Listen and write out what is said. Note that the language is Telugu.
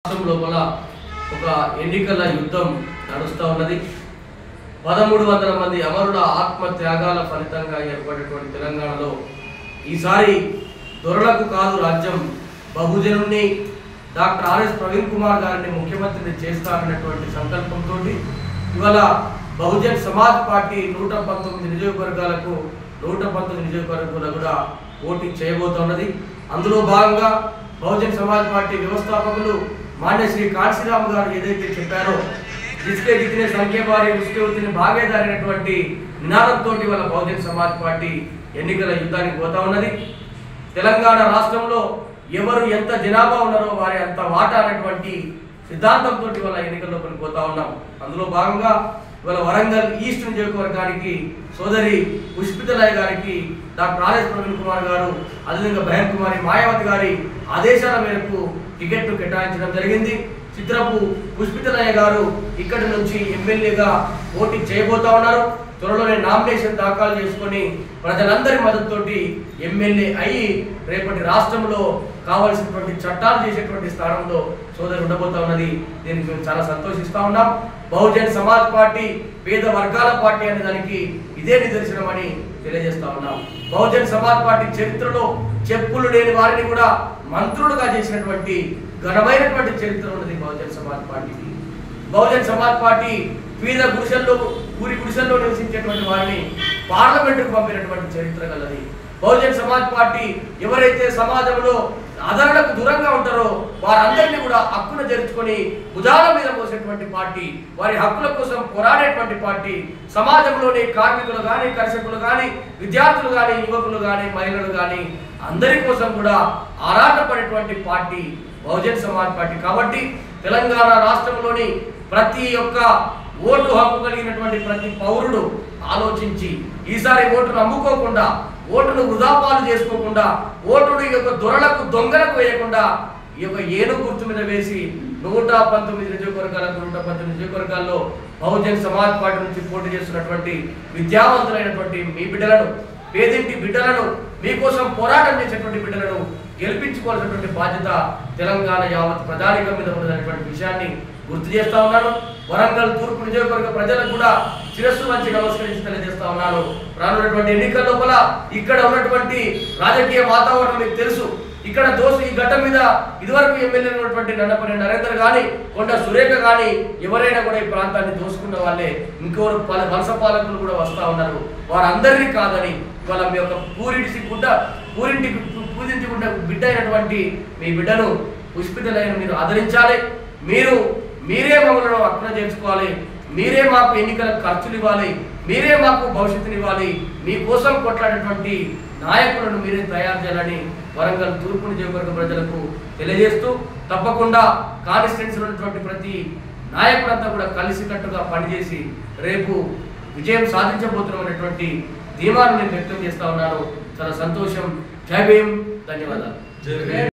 రాష్ట్రం లోపల ఒక ఎన్నికల యుద్ధం నడుస్తూ ఉన్నది పదమూడు వందల మంది అమరుల ఆత్మ త్యాగాల ఫలితంగా ఏర్పడినటువంటి తెలంగాణలో ఈసారి దొరలకు కాదు రాజ్యం బహుజనుణ్ణి డాక్టర్ ఆర్ఎస్ ప్రవీణ్ కుమార్ గారిని ముఖ్యమంత్రిని చేస్తారన్నటువంటి సంకల్పంతో ఇవాళ బహుజన్ సమాజ్ పార్టీ నూట పంతొమ్మిది నియోజకవర్గాలకు నూట పంతొమ్మిది నియోజకవర్గాలు కూడా పోటీ చేయబోతున్నది అందులో భాగంగా బహుజన్ సమాజ్ పార్టీ వ్యవస్థాపకులు మాన్య శ్రీ కాశీరామ్ గారు ఏదైతే చెప్పారో జిస్కే జితనే సంఖ్య వారి ఉస్కే ఉతిని భాగేదారైనటువంటి నినాదంతో వాళ్ళ బహుజన్ సమాజ్ పార్టీ ఎన్నికల యుద్ధానికి పోతా ఉన్నది తెలంగాణ రాష్ట్రంలో ఎవరు ఎంత జనాభా ఉన్నారో వారి అంత వాటా అనేటువంటి సిద్ధాంతంతో ఇవాళ ఎన్నికల్లో పోతా ఉన్నాం అందులో భాగంగా ఇవాళ వరంగల్ ఈస్ట్ నియోజకవర్గానికి సోదరి పుష్పితలయ గారికి డాక్టర్ ఆర్ఎస్ ప్రవీణ్ కుమార్ గారు అదేవిధంగా బహన్ కుమారి మాయావతి గారి ఆదేశాల మేరకు టికెట్ కేటాయించడం జరిగింది చిత్రపు పుష్పితలయ్య గారు ఇక్కడి నుంచి ఎమ్మెల్యేగా పోటీ చేయబోతా ఉన్నారు త్వరలోనే నామినేషన్ దాఖలు చేసుకొని ప్రజలందరి మద్దతుతోటి ఎమ్మెల్యే అయ్యి రేపటి రాష్ట్రంలో కావాల్సినటువంటి చట్టాలు చేసేటువంటి స్థానంలో సోదరు ఉండబోతా ఉన్నది దీనికి మేము చాలా సంతోషిస్తా ఉన్నాం బహుజన్ సమాజ్ పార్టీ పేద వర్గాల పార్టీ అనే దానికి ఇదే నిదర్శనం అని తెలియజేస్తా ఉన్నాం బహుజన్ సమాజ్ పార్టీ చరిత్రలో చెప్పులు లేని వారిని కూడా మంత్రులుగా చేసినటువంటి ఘనమైనటువంటి చరిత్ర ఉన్నది బహుజన్ సమాజ్ పార్టీకి బహుజన్ సమాజ్ పార్టీ పేద గుడిసెల్లో ఊరి గుడిసెల్లో నివసించేటువంటి వారిని పార్లమెంటుకు పంపినటువంటి చరిత్ర గలది బహుజన్ సమాజ్ పార్టీ ఎవరైతే సమాజంలో ఆదరణకు దూరంగా ఉంటారో వారందరినీ కూడా హక్కును చేర్చుకొని భుజాల మీద మోసేటువంటి పార్టీ వారి హక్కుల కోసం పోరాడేటువంటి పార్టీ సమాజంలోని కార్మికులు కానీ కర్షకులు కానీ విద్యార్థులు కానీ యువకులు కానీ మహిళలు కానీ అందరి కోసం కూడా ఆరాటపడేటువంటి పార్టీ బహుజన్ సమాజ్ పార్టీ కాబట్టి తెలంగాణ రాష్ట్రంలోని ప్రతి ఒక్క ఓటు హక్కు కలిగినటువంటి ప్రతి పౌరుడు ఆలోచించి ఈసారి ఓటును అమ్ముకోకుండా ఓటును వృధాపాలు చేసుకోకుండా ఓటును ఈ యొక్క దొరలకు దొంగలకు వేయకుండా ఈ యొక్క ఏను గుర్తు మీద వేసి నూట పంతొమ్మిది నియోజకవర్గాలకు నూట పంతొమ్మిది నియోజకవర్గాల్లో బహుజన్ సమాజ్ పార్టీ నుంచి పోటీ చేస్తున్నటువంటి విద్యావంతులైనటువంటి మీ బిడ్డలను పేదింటి బిడ్డలను మీకోసం పోరాటం చేసేటువంటి బిడ్డలను గెలిపించుకోవాల్సినటువంటి బాధ్యత తెలంగాణ యావత్ ప్రజానికం మీద ఉన్నదనేటువంటి విషయాన్ని గుర్తు చేస్తా ఉన్నాను వరంగల్ తూర్పు నియోజకవర్గ ప్రజలకు కూడా శిరస్సు వంచి నమస్కరించి తెలియజేస్తా ఉన్నాను రానున్నటువంటి ఎన్నికల లోపల ఇక్కడ ఉన్నటువంటి రాజకీయ వాతావరణం మీకు తెలుసు ఇక్కడ దోష ఈ ఘట్టం మీద ఇదివరకు ఎమ్మెల్యే ఉన్నటువంటి నన్నపల్లి నరేందర్ గాని కొండ సురేఖ గాని ఎవరైనా కూడా ఈ ప్రాంతాన్ని దోసుకున్న వాళ్ళే ఇంకోరు పల వలస పాలకులు కూడా వస్తా ఉన్నారు వారందరినీ కాదని వాళ్ళ మీ యొక్క పూరింటి గుడ్డ పూరింటికి పూజించి గుడ్డ బిడ్డ అయినటువంటి మీ బిడ్డను పుష్పితలైన మీరు ఆదరించాలి మీరు మీరే మమ్మల్ని అర్థం చేసుకోవాలి మీరే మాకు ఎన్నికల ఖర్చులు ఇవ్వాలి మీరే మాకు భవిష్యత్తుని ఇవ్వాలి మీకోసం కొట్లాడేటువంటి నాయకులను మీరే తయారు చేయాలని వరంగల్ తూర్పు నియోజకవర్గ ప్రజలకు తెలియజేస్తూ తప్పకుండా కాన్స్టిట్యున్సీ ఉన్నటువంటి ప్రతి నాయకుడంతా కూడా కలిసికట్టుగా పనిచేసి రేపు విజయం సాధించబోతున్నామనేటువంటి ధీమాను నేను వ్యక్తం చేస్తా ఉన్నాను చాలా సంతోషం జై భీమ్ ధన్యవాదాలు